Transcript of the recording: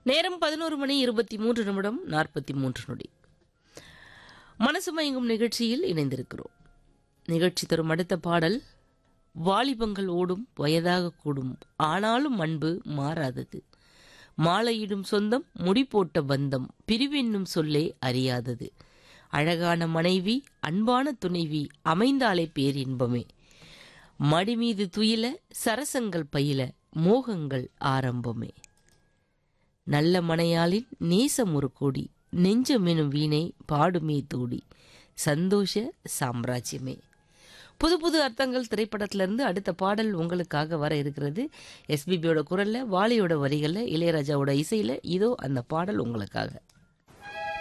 நேரம் பதினோரு மணி இருபத்தி மூன்று நிமிடம் நாற்பத்தி மூன்று நொடி மனசு மயங்கும் நிகழ்ச்சியில் இணைந்திருக்கிறோம் நிகழ்ச்சி தரும் அடுத்த பாடல் வாலிபங்கள் ஓடும் வயதாக கூடும் ஆனாலும் அன்பு மாறாதது மாலையிடும் சொந்தம் முடி போட்ட பந்தம் பிரிவென்னும் சொல்லே அறியாதது அழகான மனைவி அன்பான துணைவி அமைந்தாலே பேரின்பமே மடி மீது துயில சரசங்கள் பயில மோகங்கள் ஆரம்பமே நல்ல மனையாளின் நேசம் ஒரு கோடி நெஞ்சமெனும் வீணை பாடுமே தூடி சந்தோஷ சாம்ராஜ்யமே புது புது அர்த்தங்கள் திரைப்படத்திலிருந்து அடுத்த பாடல் உங்களுக்காக வர இருக்கிறது எஸ்பிபியோட குரல்ல வாலியோட வரிகள்ல இளையராஜாவோட இசையில இதோ அந்த பாடல் உங்களுக்காக